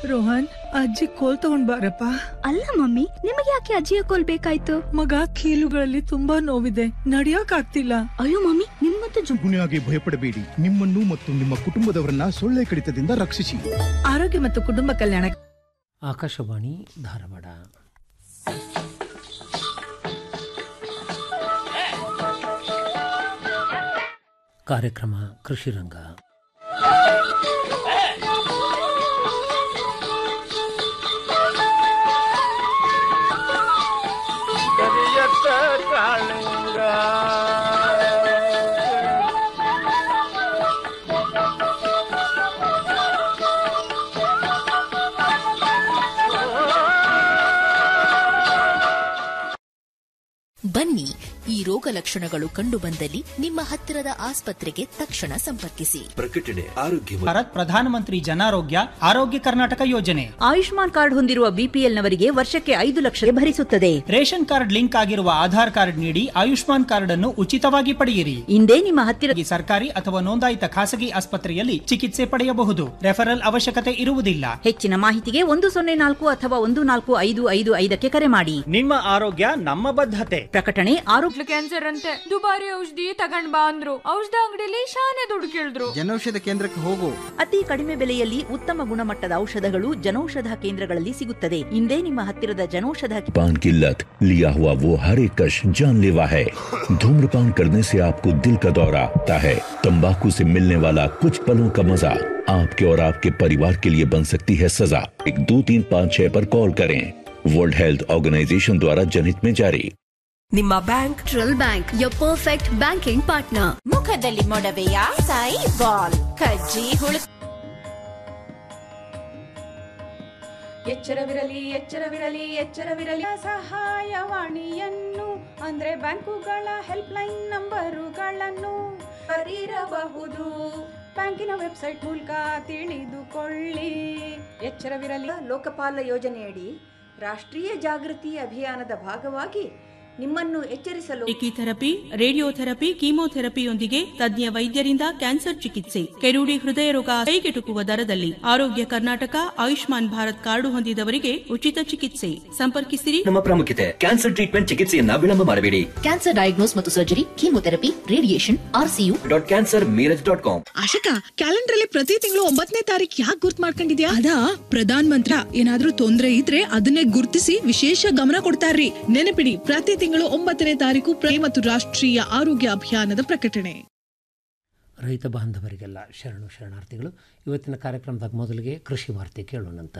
ರೋಹನ್ ಅಜ್ಜಿ ಕೋಲ್ ತಗೊಂಡ್ ಬಾರಪ್ಪ ಅಲ್ಲ ಮಮ್ಮಿ ನಿಮಗೆ ಯಾಕೆ ಅಜ್ಜಿಯ ಕೋಲ್ ಬೇಕಾಯ್ತು ಮಗ ಕೀಲುಗಳಲ್ಲಿ ತುಂಬಾ ನೋವಿದೆ ನಡಿಯಕ್ ಆಗ್ತಿಲ್ಲ ಅಯ್ಯೋ ಮಮ್ಮಿ ನಿಮ್ಮಂತೂ ಜು ಗುಣೆಯಾಗಿ ಭಯಪಡಬೇಡಿ ನಿಮ್ಮನ್ನು ಮತ್ತು ನಿಮ್ಮ ಕುಟುಂಬದವರನ್ನ ಸೊಳ್ಳೆ ಕಡಿತದಿಂದ ರಕ್ಷಿಸಿ ಆರೋಗ್ಯ ಮತ್ತು ಕುಟುಂಬ ಕಲ್ಯಾಣ ಆಕಾಶವಾಣಿ ಧಾರವಾಡ ಕಾರ್ಯಕ್ರಮ ಕೃಷಿ ರಂಗ ಕರಿಯತ್ತ ಕಾಳಿಂಗ ಬನ್ನಿ ಈ ರೋಗ ಲಕ್ಷಣಗಳು ಕಂಡುಬಂದಲ್ಲಿ ನಿಮ್ಮ ಹತ್ತಿರದ ಆಸ್ಪತ್ರೆಗೆ ತಕ್ಷಣ ಸಂಪರ್ಕಿಸಿ ಪ್ರಕಟಣೆ ಆರೋಗ್ಯ ಭಾರತ್ ಪ್ರಧಾನಮಂತ್ರಿ ಜನಾರೋಗ್ಯ ಆರೋಗ್ಯ ಕರ್ನಾಟಕ ಯೋಜನೆ ಆಯುಷ್ಮಾನ್ ಕಾರ್ಡ್ ಹೊಂದಿರುವ ಬಿಪಿಎಲ್ನವರಿಗೆ ವರ್ಷಕ್ಕೆ ಐದು ಲಕ್ಷ ಭರಿಸುತ್ತದೆ ರೇಷನ್ ಕಾರ್ಡ್ ಲಿಂಕ್ ಆಗಿರುವ ಆಧಾರ್ ಕಾರ್ಡ್ ನೀಡಿ ಆಯುಷ್ಮಾನ್ ಕಾರ್ಡ್ ಅನ್ನು ಉಚಿತವಾಗಿ ಪಡೆಯಿರಿ ಇಂದೇ ನಿಮ್ಮ ಹತ್ತಿರ ಈ ಸರ್ಕಾರಿ ಅಥವಾ ನೋಂದಾಯಿತ ಖಾಸಗಿ ಆಸ್ಪತ್ರೆಯಲ್ಲಿ ಚಿಕಿತ್ಸೆ ಪಡೆಯಬಹುದು ರೆಫರಲ್ ಅವಶ್ಯಕತೆ ಇರುವುದಿಲ್ಲ ಹೆಚ್ಚಿನ ಮಾಹಿತಿಗೆ ಒಂದು ಸೊನ್ನೆ ನಾಲ್ಕು ಅಥವಾ ಒಂದು ನಾಲ್ಕು ಐದು ಐದು ಐದಕ್ಕೆ ಕರೆ ಮಾಡಿ ನಿಮ್ಮ ಆರೋಗ್ಯ ನಮ್ಮ ಬದ್ಧತೆ ಪ್ರಕಟಣೆ ಆರೋಗ್ಯ ಕ್ಯಾನ್ಸರ್ ಅಂತೆ ದುಬಾರಿ ಔಷಧಿ ತಗೊಂಡ್ ಬಾ ಅಂದ್ರು ಔಷಧ ಅಂಗಡಿಲಿ ಶಾನೆ ದುಡ್ಡು ಕೇಳಿದ್ರು ಜನೌಷಧ ಕೇಂದ್ರಕ್ಕೆ ಹೋಗು ಅತಿ ಕಡಿಮೆ ಬೆಲೆಯಲ್ಲಿ ಉತ್ತಮ ಗುಣಮಟ್ಟದ ಔಷಧಗಳು ಜನೌಷಧ ಕೇಂದ್ರಗಳಲ್ಲಿ ಸಿಗುತ್ತದೆ ಇಂದೇ ನಿಮ್ಮ ಹತ್ತಿರದ ಜನೌಷಧ पान की लत लिया हुआ वो हर एक कश जानलेवा है धूम्रपान करने से आपको दिल का दौरा आता है तंबाकू से मिलने वाला कुछ पलों का मजा आपके और आपके परिवार के लिए बन सकती है सजा एक दो तीन पाँच छह पर कॉल करें वर्ल्ड हेल्थ ऑर्गेनाइजेशन द्वारा जनहित में जारी ನಿಮ್ಮ ಬ್ಯಾಂಕ್ ಟ್ರಲ್ bank your perfect banking partner ಮುಖದಲ್ಲಿ ಮೊಡವೆಯ ಸಾಯಿ ಬಾಲ್ ಕಜ್ಜಿ ಹುಳು ಎಚ್ಚರವಿರಲಿ ಎಚ್ಚರವಿರಲಿ ಎಚ್ಚರವಿರಲಿ ಸಹಾಯವಾಣಿಯನ್ನು ಅಂದ್ರೆ ಬ್ಯಾಂಕುಗಳ ಹೆಲ್ಪ್ ಲೈನ್ ನಂಬರುಗಳನ್ನು ಬರೀರಬಹುದು ಬ್ಯಾಂಕಿನ ವೆಬ್ಸೈಟ್ ಮೂಲಕ ತಿಳಿದುಕೊಳ್ಳಿ ಎಚ್ಚರವಿರಲಿ ಲೋಕಪಾಲ ಯೋಜನೆಯಡಿ ರಾಷ್ಟ್ರೀಯ ಜಾಗೃತಿ ಅಭಿಯಾನದ ಭಾಗವಾಗಿ ನಿಮ್ಮನ್ನು ಎಚ್ಚರಿಸಲು ಥೆರಪಿ ರೇಡಿಯೋಥೆರಪಿ ಕೀಮೋಥೆರಪಿಯೊಂದಿಗೆ ತಜ್ಞ ವೈದ್ಯರಿಂದ ಕ್ಯಾನ್ಸರ್ ಚಿಕಿತ್ಸೆ ಕೆರೂಡಿ ಹೃದಯ ರೋಗ ಕೈಗೆಟುಕುವ ದರದಲ್ಲಿ ಆರೋಗ್ಯ ಕರ್ನಾಟಕ ಆಯುಷ್ಮಾನ್ ಭಾರತ್ ಕಾರ್ಡು ಹೊಂದಿದವರಿಗೆ ಉಚಿತ ಚಿಕಿತ್ಸೆ ಸಂಪರ್ಕಿಸಿರಿ ನಮ್ಮ ಪ್ರಾಮುಖ್ಯತೆ ಕ್ಯಾನ್ಸರ್ ಟ್ರೀಟ್ಮೆಂಟ್ ಚಿಕಿತ್ಸೆಯನ್ನ ವಿಳಂಬ ಮಾಡಬೇಡಿ ಕ್ಯಾನ್ಸರ್ ಡಯಾಗ್ನೋಸ್ ಮತ್ತು surgery chemotherapy radiation RCU dot cancer Miraj dot com Ashika calendar ಅಲ್ಲಿ ಪ್ರತಿ ತಿಂಗಳು ಒಂಬತ್ತನೇ ತಾರೀಕು ಯಾಕೆ ಗುರ್ತ್ ಮಾಡ್ಕೊಂಡಿದ್ಯಾ ಅದಾ ಪ್ರಧಾನ ಮಂತ್ರ ಏನಾದ್ರೂ ತೊಂದ್ರೆ ಇದ್ರೆ ಅದನ್ನೇ ಗುರ್ತಿಸಿ ವಿಶೇಷ ಗಮನ ಕೊಡ್ತಾರ್ರಿ ನೆನಪಿಡಿ ಪ್ರತಿ ತಿಂಗಳು ಒಂಬತ್ತನೇ ತಾರೀಕು ಪ್ರೇ ಮತ್ತು ರಾಷ್ಟ್ರೀಯ ಆರೋಗ್ಯ ಅಭಿಯಾನದ ಪ್ರಕಟಣೆ ರೈತ ಬಾಂಧವರಿಗೆಲ್ಲ ಶರಣು ಶರಣಾರ್ಥಿಗಳು ಇವತ್ತಿನ ಕಾರ್ಯಕ್ರಮದಾಗ ಮೊದಲಿಗೆ ಕೃಷಿ ವಾರ್ತೆ ಕೇಳೋಣಂತ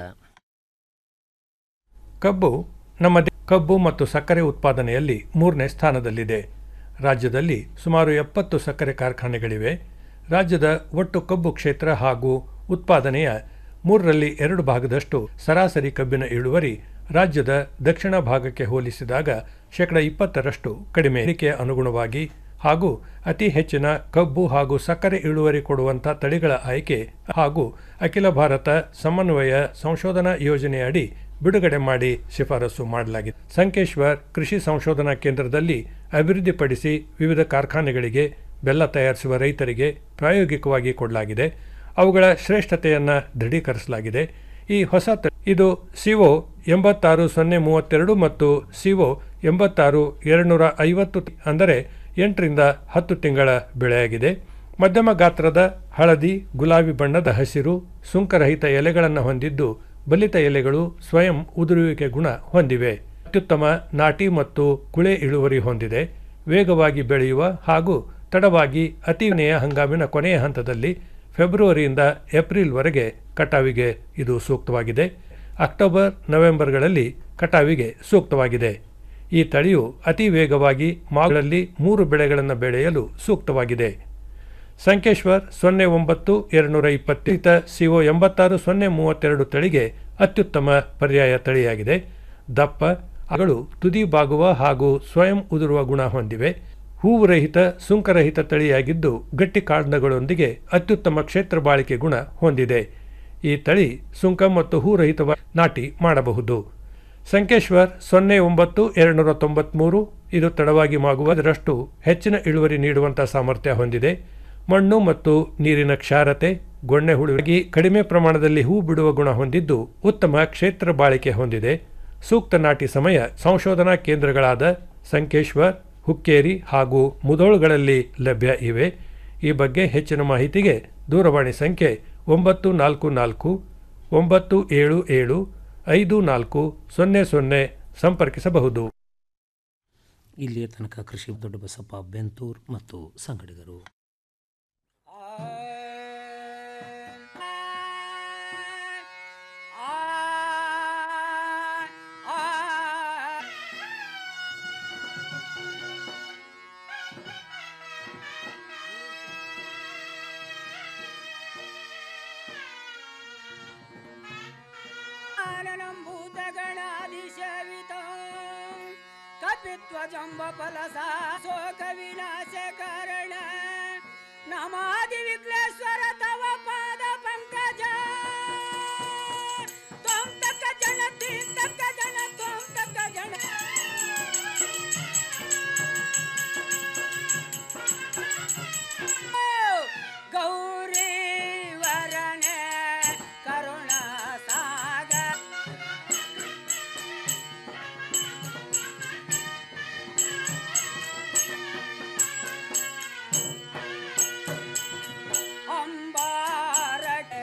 ಕಬ್ಬು ನಮ್ಮ ದೇ- ಕಬ್ಬು ಮತ್ತು ಸಕ್ಕರೆ ಉತ್ಪಾದನೆಯಲ್ಲಿ ಮೂರನೇ ಸ್ಥಾನದಲ್ಲಿದೆ ರಾಜ್ಯದಲ್ಲಿ ಸುಮಾರು ಎಪ್ಪತ್ತು ಸಕ್ಕರೆ ಕಾರ್ಖಾನೆಗಳಿವೆ ರಾಜ್ಯದ ಒಟ್ಟು ಕಬ್ಬು ಕ್ಷೇತ್ರ ಹಾಗೂ ಉತ್ಪಾದನೆಯ ಮೂರರಲ್ಲಿ ಎರಡು ಭಾಗದಷ್ಟು ಸರಾಸರಿ ಕಬ್ಬಿನ ಇಳುವರಿ ರಾಜ್ಯದ ದಕ್ಷಿಣ ಭಾಗಕ್ಕೆ ಹೋಲಿಸಿದಾಗ ಶೇಕಡ ಇಪ್ಪತ್ತರಷ್ಟು ಕಡಿಮೆ ಏರಿಕೆಯ ಅನುಗುಣವಾಗಿ ಹಾಗೂ ಅತಿ ಹೆಚ್ಚಿನ ಕಬ್ಬು ಹಾಗೂ ಸಕ್ಕರೆ ಇಳುವರಿ ಕೊಡುವಂಥ ತಳಿಗಳ ಆಯ್ಕೆ ಹಾಗೂ ಅಖಿಲ ಭಾರತ ಸಮನ್ವಯ ಸಂಶೋಧನಾ ಯೋಜನೆಯಡಿ ಬಿಡುಗಡೆ ಮಾಡಿ ಶಿಫಾರಸು ಮಾಡಲಾಗಿದೆ ಸಂಕೇಶ್ವರ್ ಕೃಷಿ ಸಂಶೋಧನಾ ಕೇಂದ್ರದಲ್ಲಿ ಅಭಿವೃದ್ಧಿಪಡಿಸಿ ವಿವಿಧ ಕಾರ್ಖಾನೆಗಳಿಗೆ ಬೆಲ್ಲ ತಯಾರಿಸುವ ರೈತರಿಗೆ ಪ್ರಾಯೋಗಿಕವಾಗಿ ಕೊಡಲಾಗಿದೆ ಅವುಗಳ ಶ್ರೇಷ್ಠತೆಯನ್ನು ದೃಢೀಕರಿಸಲಾಗಿದೆ ಈ ಹೊಸ ತ- ಇದು ಸಿಒ ಎಂಬತ್ತಾರು ಸೊನ್ನೆ ಮೂವತ್ತೆರಡು ಮತ್ತು ಸಿಒ ಎಂಬತ್ತಾರು ಎರಡುನೂರ ಐವತ್ತು ಅಂದರೆ ಎಂಟರಿಂದ ಹತ್ತು ತಿಂಗಳ ಬೆಳೆಯಾಗಿದೆ ಮಧ್ಯಮ ಗಾತ್ರದ ಹಳದಿ ಗುಲಾಬಿ ಬಣ್ಣದ ಹಸಿರು ಸುಂಕರಹಿತ ಎಲೆಗಳನ್ನು ಹೊಂದಿದ್ದು ಬಲಿತ ಎಲೆಗಳು ಸ್ವಯಂ ಉದುರುವಿಕೆ ಗುಣ ಹೊಂದಿವೆ ಅತ್ಯುತ್ತಮ ನಾಟಿ ಮತ್ತು ಕುಳೆ ಇಳುವರಿ ಹೊಂದಿದೆ ವೇಗವಾಗಿ ಬೆಳೆಯುವ ಹಾಗೂ ತಡವಾಗಿ ಅತಿನೆಯ ಹಂಗಾಮಿನ ಕೊನೆಯ ಹಂತದಲ್ಲಿ ಫೆಬ್ರವರಿಯಿಂದ ಏಪ್ರಿಲ್ವರೆಗೆ ಕಟಾವಿಗೆ ಇದು ಸೂಕ್ತವಾಗಿದೆ ಅಕ್ಟೋಬರ್ ನವೆಂಬರ್ಗಳಲ್ಲಿ ಕಟಾವಿಗೆ ಸೂಕ್ತವಾಗಿದೆ ಈ ತಳಿಯು ಅತಿ ವೇಗವಾಗಿ ಮಾಗಳಲ್ಲಿ ಮೂರು ಬೆಳೆಗಳನ್ನು ಬೆಳೆಯಲು ಸೂಕ್ತವಾಗಿದೆ ಸಂಕೇಶ್ವರ್ ಸೊನ್ನೆ ಒಂಬತ್ತು ಎರಡುನೂರ ಇಪ್ಪತ್ತಿತ ಸಿಒ ಎಂಬತ್ತಾರು ಸೊನ್ನೆ ಮೂವತ್ತೆರಡು ತಳಿಗೆ ಅತ್ಯುತ್ತಮ ಪರ್ಯಾಯ ತಳಿಯಾಗಿದೆ ದಪ್ಪ ಅಗಳು ತುದಿ ಬಾಗುವ ಹಾಗೂ ಸ್ವಯಂ ಉದುರುವ ಗುಣ ಹೊಂದಿವೆ ಹೂವು ರಹಿತ ಸುಂಕರಹಿತ ತಳಿಯಾಗಿದ್ದು ಗಟ್ಟಿ ಕಾಂಡಗಳೊಂದಿಗೆ ಅತ್ಯುತ್ತಮ ಕ್ಷೇತ್ರ ಬಾಳಿಕೆ ಗುಣ ಹೊಂದಿದೆ ಈ ತಳಿ ಸುಂಕ ಮತ್ತು ಹೂರಹಿತ ನಾಟಿ ಮಾಡಬಹುದು ಸಂಕೇಶ್ವರ್ ಸೊನ್ನೆ ಒಂಬತ್ತು ಎರಡುನೂರ ತೊಂಬತ್ಮೂರು ಇದು ತಡವಾಗಿ ಮಾಗುವುದರಷ್ಟು ಹೆಚ್ಚಿನ ಇಳುವರಿ ನೀಡುವಂಥ ಸಾಮರ್ಥ್ಯ ಹೊಂದಿದೆ ಮಣ್ಣು ಮತ್ತು ನೀರಿನ ಕ್ಷಾರತೆ ಗೊಣ್ಣೆ ಹುಳುವಾಗಿ ಕಡಿಮೆ ಪ್ರಮಾಣದಲ್ಲಿ ಹೂ ಬಿಡುವ ಗುಣ ಹೊಂದಿದ್ದು ಉತ್ತಮ ಕ್ಷೇತ್ರ ಬಾಳಿಕೆ ಹೊಂದಿದೆ ಸೂಕ್ತ ನಾಟಿ ಸಮಯ ಸಂಶೋಧನಾ ಕೇಂದ್ರಗಳಾದ ಸಂಕೇಶ್ವರ್ ಹುಕ್ಕೇರಿ ಹಾಗೂ ಮುದೋಳುಗಳಲ್ಲಿ ಲಭ್ಯ ಇವೆ ಈ ಬಗ್ಗೆ ಹೆಚ್ಚಿನ ಮಾಹಿತಿಗೆ ದೂರವಾಣಿ ಸಂಖ್ಯೆ ಒಂಬತ್ತು ನಾಲ್ಕು ನಾಲ್ಕು ಒಂಬತ್ತು ಏಳು ಏಳು ಐದು ನಾಲ್ಕು ಸೊನ್ನೆ ಸೊನ್ನೆ ಸಂಪರ್ಕಿಸಬಹುದು ಇಲ್ಲಿಯ ತನಕ ಕೃಷಿ ದೊಡ್ಡಬಸಪ್ಪ ಬೆಂತೂರ್ ಮತ್ತು ಸಂಗಡಿಗರು ಭೂತಗಣಾದಿಶವಿತ ಕಪಿತ್ವಜಂಬ ಫಲಸ ಶೋಕ ವಿನಾಶ ಕಾರಣ ನಮಾದಿ ವಿಘ್ನೇಶ್ವರ ತವ ಪಾದ ಪಂಕಜ ತ್ವಂ ತಕ್ಕ ಜನತಿ ತಕ್ಕ ಜನ ತ್ವಂ ತಕ್ಕ ಜನ ಗೌರಿ ವರನೆ ಕರುಣ ಸಾಗರ ಅಂಬಾರಟೆ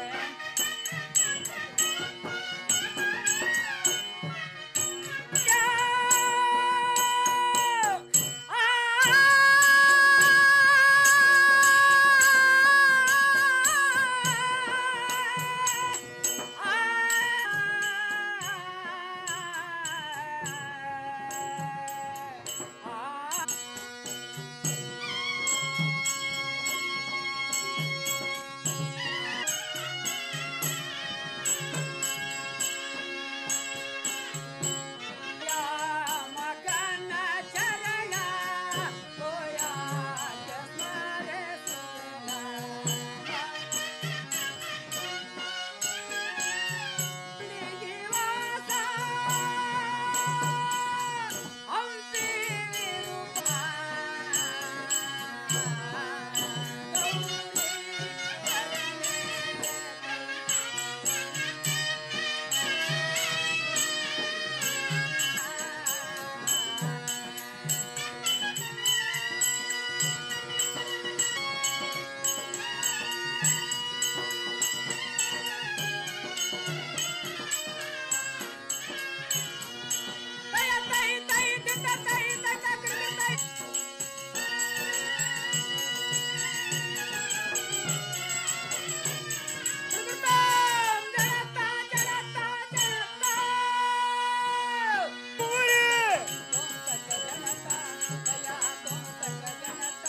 ಮಗನ ಚರಣ ಗೋಯಾಗ ಸ್ಮರಿಸುವ. ನಿವಾಸ ಹಂಪಿ ವಿರೂಪ. ತೈ ತೈ ತೈ ತಿತ್ತ ತೈ ತಕ್ಕ ಕೃತ ತೈ. ಕೃತಂ ಜನತ ಜನತ ಜನತ. ಪೂರಿ. ತ್ವಂ ತಕ್ಕ ಜನತ ದಯಾ ತ್ವಂ ತಕ್ಕ ಜನತ.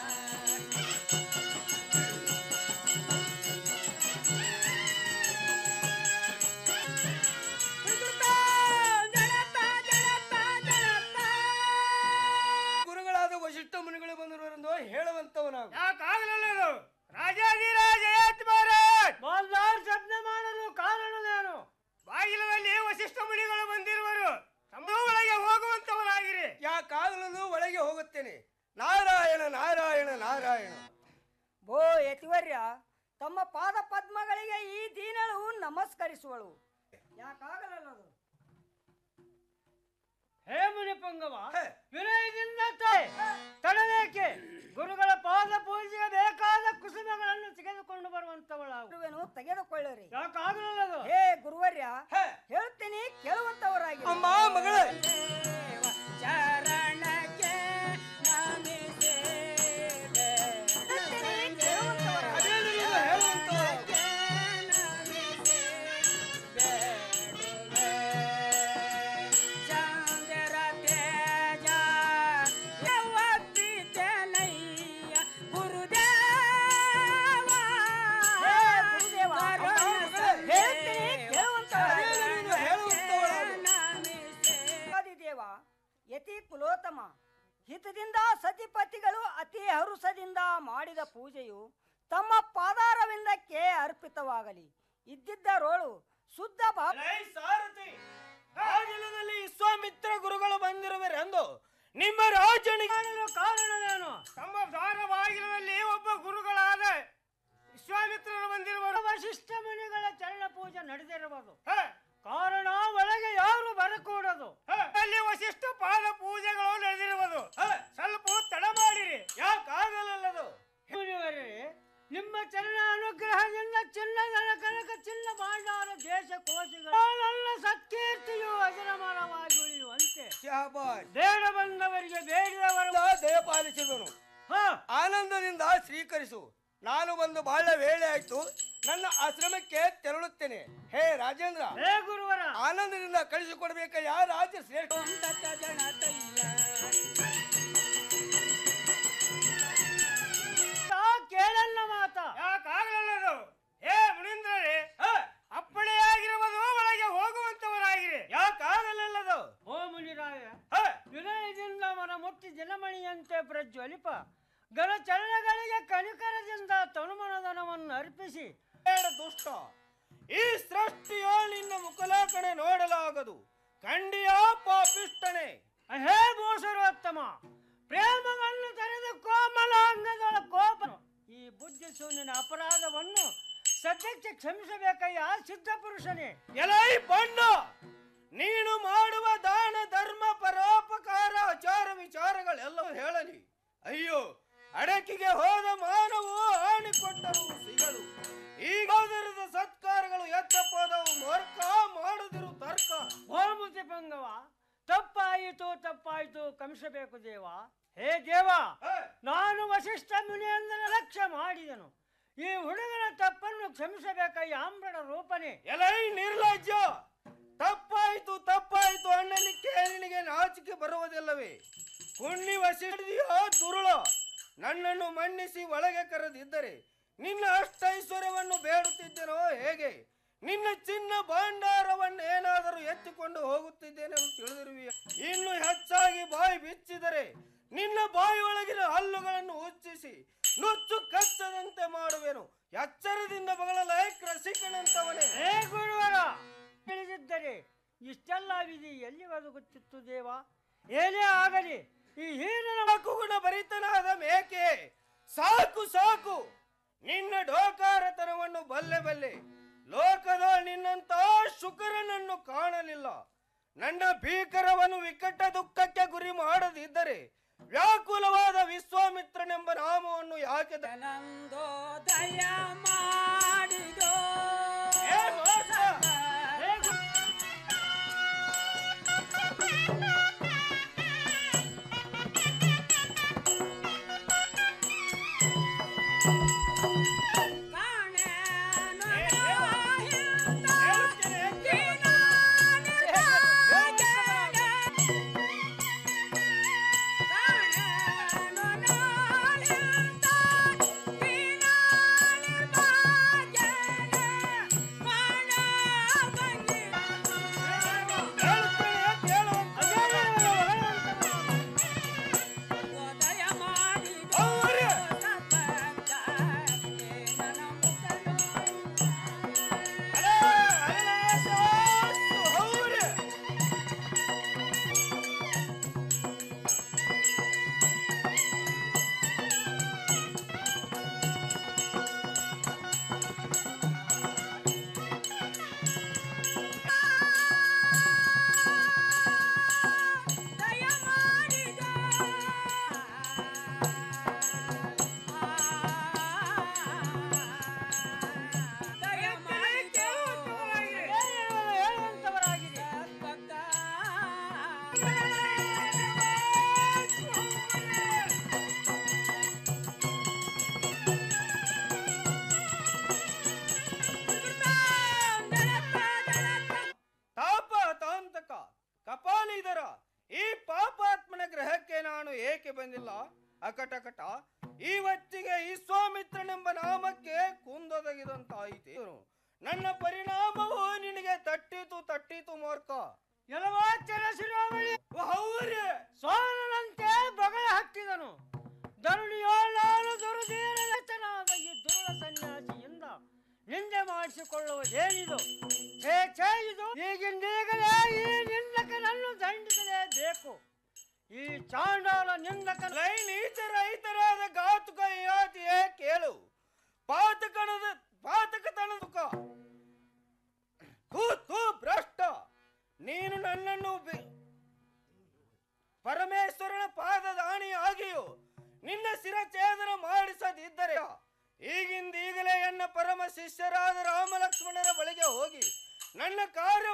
ಗುರುಗಳಾದ ವಶಿಷ್ಠ ಮುನಿಗಳು ಬಂದಿರುವರೆಂದು ಹೇಳುವಂತವನಾಗು ಯಾಕಾಗಲಿಲ್ಲ ರಾಜಾಧಿರಾಜ ಯತ್ ಮಹಾರಾಜ್ ಮಾಲ್ದಾರ್ ಶಬ್ದ ಮಾಡಲು ಕಾರಣವೇನು ಬಾಗಿಲಲ್ಲಿ ವಶಿಷ್ಠ ಮುನಿಗಳು ಬಂದಿರುವರು ತಮ್ಮ ಒಳಗೆ ಹೋಗುವಂತವರಾಗಿರಿ ಯಾಕಾಗಲೂ ಒಳಗೆ ಹೋಗುತ್ತೇನೆ ನಾರಾಯಣ ನಾರಾಯಣ ನಾರಾಯಣ ಭೋ ಯತಿವರ್ಯ ತಮ್ಮ ಪಾದ ಪದ್ಮಗಳಿಗೆ ಈ ದೀನಳು ನಮಸ್ಕರಿಸುವಳು ಯಾಕಾಗಲಲ್ಲದು ಹೇ ಮುನಿ ಪಂಗವ ವಿನಯದಿಂದ ತ- ತಡಬೇಕೆ ಗುರುಗಳ ಪಾದ ಪೂಜೆಗೆ ಬೇಕಾದ ಕುಸುಮಗಳನ್ನು ತೆಗೆದುಕೊಂಡು ಬರುವಂತವಳಾಗುವೆನು ತೆಗೆದುಕೊಳ್ಳಿರಿ ಯಾಕಾಗಲಲ್ಲದು ಹೇ ಗುರುವರ್ಯ ಹೇಳ್ತೀನಿ ಕೇಳುವಂತವರಾಗಿ ಅಮ್ಮ ಮಗಳೇ ಚರಣಕ್ಕೆ ನಮಿಸೇವೆ. ಹೇಳುವಂತವರಾಗಿ. ಚಂದ್ರ ತೇಜ ಯವತ್ತಿತನಯ್ಯ ಗುರುದೇವ ದೇವ ಯತಿ ಕುಲೋತ್ತಮ ಹಿತದಿಂದ ಸತಿಪತಿಗಳು ಅತಿ ಹರುಸದಿಂದ ಮಾಡಿದ ಪೂಜೆಯು ತಮ್ಮ ಪಾದಾರವಿಂದಕ್ಕೆ ಅರ್ಪಿತವಾಗಲಿ ಇದ್ದಿದ್ದ ರೋಳು ಶುದ್ಧ ಭಾವ ಸಾರಥಿ ಬಾಗಿಲದಲ್ಲಿ ವಿಶ್ವಾಮಿತ್ರ ಗುರುಗಳು ಬಂದಿರುವರೆಂದು ನಿಮ್ಮ ರಾಜನಿಗೆ ಕಾರಣವೇನು ತಮ್ಮ ದ್ವಾರ ಬಾಗಿಲಲ್ಲಿ ಒಬ್ಬ ಗುರುಗಳಾದ ವಿಶ್ವಾಮಿತ್ರರು ಬಂದಿರುವರು ವಶಿಷ್ಠ ಮುನಿಗಳ ಚರಣ ಪೂಜೆ ನಡೆದಿರುವುದು ಕಾರಣ ಒಳಗೆ ಯಾರು ಬರಕೂಡದು ಅಲ್ಲಿ ವಶಿಷ್ಠ ಪಾದ ಪೂಜೆಗಳು ನಡೆದಿರುವುದು ಸ್ವಲ್ಪ ತಡ ಮಾಡಿರಿ ಯಾಕಾಗಲಲ್ಲದು ಮುನಿವರೇ ನಿಮ್ಮ ಚರಣ ಅನುಗ್ರಹದಿಂದ ಚಿನ್ನದ ಕನಕ ಚಿನ್ನ ಭಾಂಡಾರ ದೇಶ ಕೋಶಗಳು ನನ್ನ ಸತ್ಕೀರ್ತಿಯು ಅಜರಮರವಾಗಿ ಉಳಿಯುವಂತೆ ಬೇಡ ಬಂದವರಿಗೆ ಬೇಡಿದವರು ದಯಪಾಲಿಸಿದನು ಆನಂದದಿಂದ ಸ್ವೀಕರಿಸು ನಾನು ಬಂದು ಬಹಳ ವೇಳೆ ಆಯ್ತು ನನ್ನ ಆಶ್ರಮಕ್ಕೆ ತೆರಳುತ್ತೇನೆ ಹೇ ರಾಜೇಂದ್ರ ಹೇ ಗುರುವರ ಆನಂದದಿಂದ ಕಳಿಸಿಕೊಡ್ಬೇಕಯ್ಯ ರಾಜ ಶ್ರೇಷ್ಠ ಕೇಳನ್ನ ಮಾತ ಯಾಕಾಗಲದು ಹೇ ಮುನೀಂದ್ರರೇ ಅಪ್ಪಣೆ ಆಗಿರುವುದು ಒಳಗೆ ಹೋಗುವಂತವರಾಗಿರಿ ಯಾಕಾಗಲಲ್ಲದು ಓ ಮುನಿರಾಯ ವಿನಯದಿಂದ ಮನ ಮುಟ್ಟಿ ಜನಮಣಿಯಂತೆ ಪ್ರಜ್ವಲಿಪ ಗರ ಚರಣಗಳಿಗೆ ಕನಿಕರದಿಂದ ತನುಮನದನವನ್ನು ಅರ್ಪಿಸಿ ಬೇಡ ದುಷ್ಟ ಈ ಸೃಷ್ಟಿಯೋ ನಿನ್ನ ಮುಖಲಾಕಣೆ ನೋಡಲಾಗದು ಖಂಡಿಯ ಪಾಪಿಷ್ಟನೆ ಹೇ ಬೋಸರೋತ್ತಮ ಪ್ರೇಮವನ್ನು ತೆರೆದು ಕೋಮಲ ಅಂಗದೊಳ ಕೋಪ ಈ ಬುದ್ಧಿ ಶೂನ್ಯನ ಅಪರಾಧವನ್ನು ಸದ್ಯಕ್ಕೆ ಕ್ಷಮಿಸಬೇಕಯ್ಯ ಸಿದ್ಧ ಪುರುಷನೇ ಎಲೈ ಬಣ್ಣ ನೀನು ಮಾಡುವ ದಾನ ಧರ್ಮ ಪರೋಪಕಾರ ಆಚಾರ ವಿಚಾರಗಳೆಲ್ಲವೂ ಹೇಳಲಿ ಅಯ್ಯೋ ಅಡಕಿಗೆ ಹೋದ ಮಾನವು ಆಣಿ ಕೊಟ್ಟರು ಸಿಗಲು ಈಗ ಹೋದಿರದ ಸತ್ಕಾರಗಳು ಎತ್ತಪ್ಪೋದವು ಮರ್ಕ ಮಾಡುದಿರು ತರ್ಕ ಹೋಮುತಿ ಪಂಗವ ತಪ್ಪಾಯಿತು ತಪ್ಪಾಯಿತು ಕಮಿಸಬೇಕು ದೇವ ಹೇ ದೇವ ನಾನು ವಶಿಷ್ಠ ಮುನಿಯಂದನ ಲಕ್ಷ್ಯ ಮಾಡಿದನು ಈ ಹುಡುಗನ ತಪ್ಪನ್ನು ಕ್ಷಮಿಸಬೇಕಯ್ಯ ಆಂಬಡ ರೂಪನೇ ಎಲೈ ನಿರ್ಲಜ್ಜ ತಪ್ಪಾಯಿತು ತಪ್ಪಾಯಿತು ಅನ್ನಲಿಕ್ಕೆ ನಿನಗೆ ನಾಚಿಕೆ ಬರುವುದಿಲ್ಲವೇ ಕುಣ್ಣಿ ವಶಿಷ್ಠಿಯೋ ದುರುಳ ನನ್ನನ್ನು ಮನ್ನಿಸಿ ಒಳಗೆ ಕರೆದಿದ್ದರೆ ನಿನ್ನ ಅಷ್ಟೈಶ್ವರ್ಯವನ್ನು ಬೇಡುತ್ತಿದ್ದೆನೋ ಹೇಗೆ ನಿನ್ನ ಚಿನ್ನ ಭಾಂಡಾರವನ್ನೇನಾದರೂ ಎತ್ತಿಕೊಂಡು ಹೋಗುತ್ತಿದ್ದೇನೆಂದು ತಿಳಿದಿರುವಿ ಇನ್ನು ಹೆಚ್ಚಾಗಿ ಬಾಯಿ ಬಿಚ್ಚಿದರೆ ನಿನ್ನ ಬಾಯಿಯೊಳಗಿನ ಹಲ್ಲುಗಳನ್ನು ಉಚ್ಚಿಸಿ ನುಚ್ಚು ಕಚ್ಚದಂತೆ ಮಾಡುವೆನು ಎಚ್ಚರದಿಂದ ಬಗಳಲೇ ಕೃಷಿಕನಂತವನೇ ಹೇ ಗುರುವರ ತಿಳಿದಿದ್ದರೆ ಇಷ್ಟೆಲ್ಲ ವಿಧಿ ಎಲ್ಲಿ ಒದಗುತ್ತಿತ್ತು ದೇವ ಏನೇ ಆಗಲಿ ಈ ಹೀನನ ಕುಗುಣ ಭರಿತನಾದ ಮೇಕೆ ಸಾಕು ಸಾಕು ನಿನ್ನ ಡೋಕಾರತನವನ್ನು ಬಲ್ಲೆ ಬಲ್ಲೆ ಲೋಕದ ನಿನ್ನಂತ ಶುಕರನನ್ನು ಕಾಣಲಿಲ್ಲ ನನ್ನ ಭೀಕರವನ್ನು ವಿಕಟ ದುಃಖಕ್ಕೆ ಗುರಿ ಮಾಡದಿದ್ದರೆ ವ್ಯಾಕುಲವಾದ ವಿಶ್ವಾಮಿತ್ರನೆಂಬ ನಾಮವನ್ನು ಯಾಕೆ ನಂದೋ ದಯ ಮಾಡಿದೋ ತಾಪ ತಾಂತಕ ಕಪಾಲಿದರ ಈ ಪಾಪಾತ್ಮನ ಗ್ರಹಕ್ಕೆ ನಾನು ಏಕೆ ಬಂದಿಲ್ಲ ಅಕಟಕಟ ಈ ಹೊತ್ತಿಗೆ ವಿಶ್ವಾಮಿತ್ರನೆಂಬ ನಾಮಕ್ಕೆ ಕುಂದೊದಗಿದಂತಾಯಿತು ನನ್ನ ಪರಿಣಾಮವು ನಿನಗೆ ತಟ್ಟಿತು ತಟ್ಟಿತು ಮೂರ್ಖ ಎಲ್ಲವಾ ಶಿರೋಮಣಿ ಹೌರಿ ಸೋಲನಂತೆ ಬಗಳ ಹಕ್ಕಿದನು ಧರುಣಿಯೋಳಾಲು ದುರುದೀರತನಾದ ಈ ದುರುಳ ಸನ್ಯಾಸಿಯಿಂದ ನಿಂದೆ ಮಾಡಿಸಿಕೊಳ್ಳುವುದೇನಿದು ಛೇ ಛೇ ಇದು ಈಗಿಂದೀಗಲೇ ಈ ನಿಂದಕನನ್ನು ದಂಡಿಸಲೇಬೇಕು ಈ ಚಾಂಡಾಲ ನಿಂದಕ ಲೈ ನೀಚ ರಹಿತರಾದ ಘಾತುಕ ಯಾತಿಯೇ ಕೇಳು ಪಾತಕಣದ ಪಾತಕತನದ ಸುಖ ಥೂ ಥೂ ಭ್ರಷ್ಟ ನೀನು ನನ್ನನ್ನು ಬಿ- ಪರಮೇಶ್ವರನ ಪಾದದ ಆಣಿಯಾಗಿಯೂ ನಿನ್ನ ಶಿರಛೇದನ ಮಾಡಿಸದಿದ್ದರೆ ಈಗಿಂದೀಗಲೇ ಎನ್ನ ಪರಮ ಶಿಷ್ಯರಾದ ರಾಮ ಲಕ್ಷ್ಮಣರ ಬಳಿಗೆ ಹೋಗಿ ನನ್ನ ಕಾರ್ಯ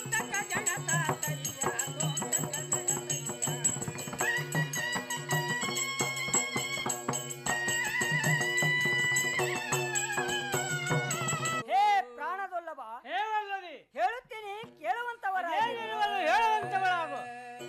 ಹೇ ಪ್ರಾಣದೊಲ್ಲವ ಹೇಳಲ್ಲದಿ ಹೇಳುತ್ತೇನೆ ಕೇಳುವಂತವರ ಹೇಗಿರುವನು ಹೇಳುವಂತವರಾಗು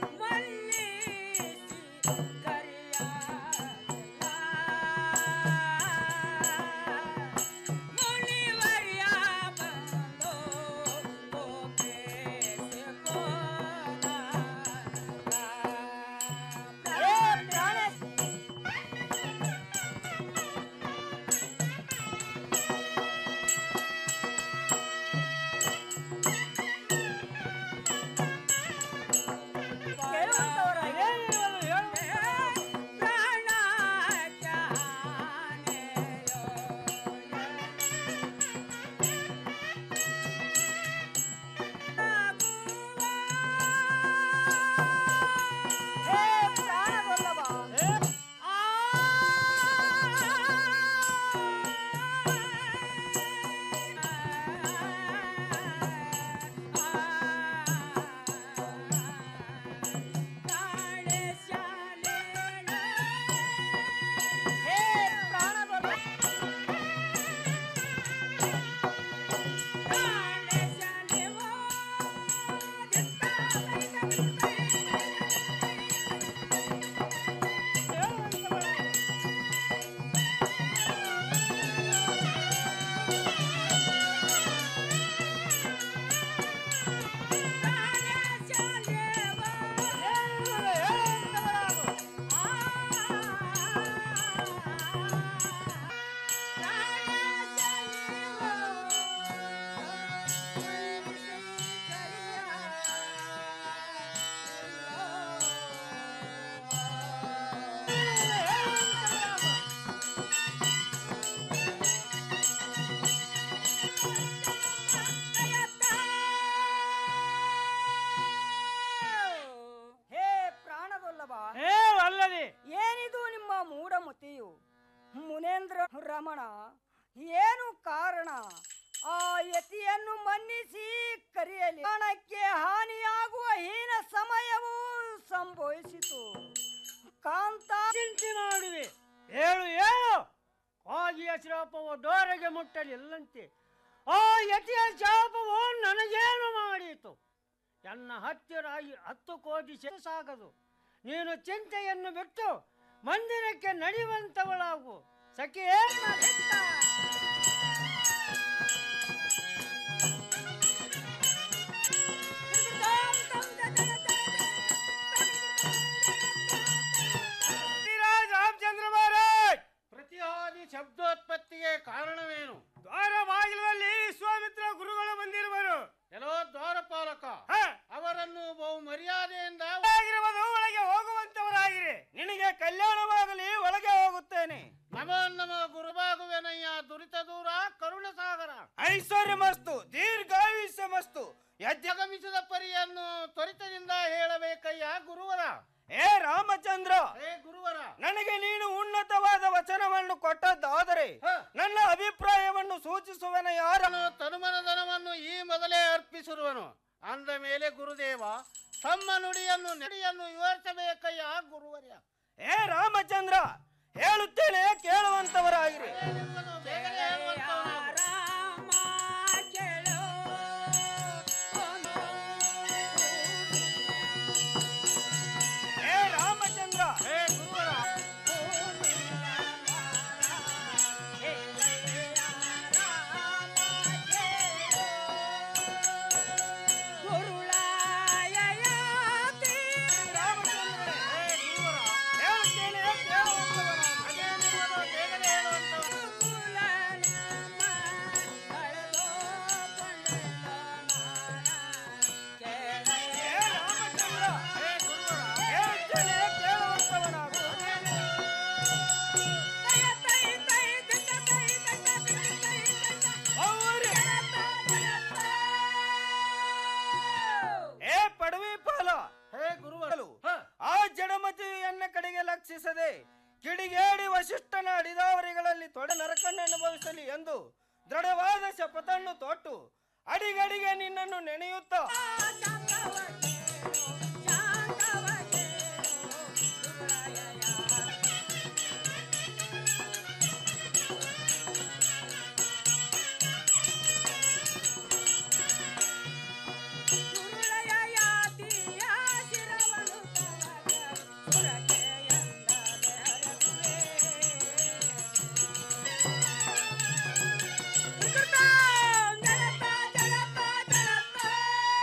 ಹೇ ಪ್ರಾಣದೊಲ್ಲವ ಹೇ ಪ್ರಾಣದೊಲ್ಲವ ಹೇ ಪ್ರಾಣದೊಲ್ಲವ ಅಲ್ಲದೆ ಏನಿದು ನಿಮ್ಮ ಮೂಢಮತಿಯು ಮುನೇಂದ್ರ ರಮಣ ಏನು ಕಾರಣ ಆ ಯತಿಯನ್ನು ಮನ್ನಿಸಿ ಕರೆಯಲಿ ಪ್ರಾಣಕ್ಕೆ ಹಾನಿಯಾಗುವ ಹೀನ ಸಮಯವೂ ಸಂಭವಿಸಿತು ಕಾಂತ ಚಿಂತೆ ಮಾಡುವೆ ಹೇಳು ಹೇಳು ಕಾಗಿಯ ಶಾಪವು ಡೋರೆಗೆ ಮುಟ್ಟಲಿಲ್ಲಂತೆ ಆ ಯತಿಯ ಶಾಪವು ನನಗೇನು ಮಾಡಿತು ನನ್ನ ಹತ್ತಿರ ಈ ಹತ್ತು ಕೋಟಿ ಶೇ- ಸಾಗದು ನೀನು ಚಿಂತೆಯನ್ನು ಬಿಟ್ಟು ಮಂದಿರಕ್ಕೆ ನಡೆಯುವಂತವಳಾಗು ಸಖಿಯೇ ರಾಮಚಂದ್ರ ಮಹಾರಾಜ್ ಪ್ರತಿಹಾದಿ ಶಬ್ದೋತ್ಪತ್ತಿಗೆ ಕಾರಣವೇನು ದ್ವಾರ ಬಾಗಿಲಲ್ಲಿ ವಿಶ್ವಾಮಿತ್ರ ಗುರುಗಳು ಬಂದಿರುವರು ಎಲ್ಲೋ ದ್ವಾರಪಾಲಕ ಅವರನ್ನು ಬಹು ಮರ್ಯಾದೆಯಿಂದ ಆಗಿರುವುದು ಒಳಗೆ ಹೋಗುವಂತವರಾಗಿರಿ ನಿನಗೆ ಕಲ್ಯಾಣವಾಗಲಿ ಒಳಗೆ ಹೋಗುತ್ತೇನೆ ನಮೋ ನಮ ಗುರುಬಾಗುವೆನಯ್ಯ ದುರಿತ ದೂರ ಕರುಣ ಸಾಗರ ಐಶ್ವರ್ಯ ಮಸ್ತು ದೀರ್ಘಾಯುಷ್ಯ ಮಸ್ತು ಯಜ್ಞಗಮಿಸಿದ ಪರಿಯನ್ನು ತ್ವರಿತದಿಂದ ಹೇಳಬೇಕಯ್ಯ ಗುರುವರ ಏ ರಾಮಚಂದ್ರ ಏ ಗುರುವರ ನನಗೆ ನೀನು ಉನ್ನತವಾದ ವಚನವನ್ನು ಕೊಟ್ಟದ್ದಾದರೆ ನನ್ನ ಅಭಿಪ್ರಾಯವನ್ನು ಸೂಚಿಸುವನ ಯಾರನು ತನುಮನದನವನ್ನು ಈ ಮೊದಲೇ ಅರ್ಪಿಸಿರುವನು ಅಂದ ಮೇಲೆ ಗುರುದೇವ ತಮ್ಮ ನುಡಿಯನ್ನು ನುಡಿಯನ್ನು ವಿವರಿಸಬೇಕಯ್ಯ ಗುರುವರ್ಯ ಏ ರಾಮಚಂದ್ರ ಹೇಳುತ್ತೇನೆ ಕೇಳುವಂತವರಾಗಿರಿ ಏ ರಾಮಚಂದ್ರ ಏ ಗುರುವರ ಹೇಳ್ತೇನೆ ಕೇಳುವಂತವರಾಗಿರಿ. ಅದೇನಿರುವುದೋ ಬೇಗನೆ ಹೇಳುವಂತವರು. ತೊಡೆ ನರಕನ್ನು ಅನುಭವಿಸಲಿ ಎಂದು ದೃಢವಾದ ಶಪಥವನ್ನು ತೊಟ್ಟು ಅಡಿಗಡಿಗೆ ನಿನ್ನನ್ನು ನೆನೆಯುತ್ತಾ